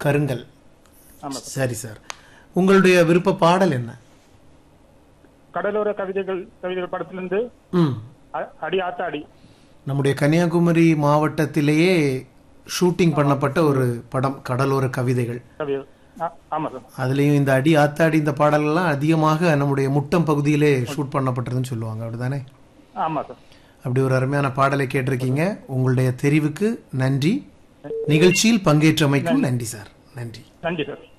கருங்கல் ஆமா சார் சரி சார் உங்களுடைய விருப்ப பாடல் என்ன கடலோர கவிதைகள் கவிதைகள் படத்திலிருந்து ம் அ- அடி ஆத்தாடி நம்முடைய கன்னியாகுமரி மாவட்டத்திலேயே ஷூட்டிங் பண்ணப்பட்ட ஒரு படம் கடலோர கவிதைகள் கவிதைகள் ஆ- ஆமா சார் அதுலேயும் இந்த அடி ஆத்தாடி இந்த பாடல்கள்லாம் அதிகமாக நம்முடைய முட்டம் பகுதியிலே ஷூட் பண்ணப்பட்டதுன்னு சொல்லுவாங்க அப்படிதானே ஆமா சார் அப்படி ஒரு அருமையான பாடலை கேட்டிருக்கீங்க உங்களுடைய தெரிவுக்கு நன்றி நிகழ்ச்சியில் பங்கேற்றமைக்கும் நன்றி சார் நன்றி நன்றி சார்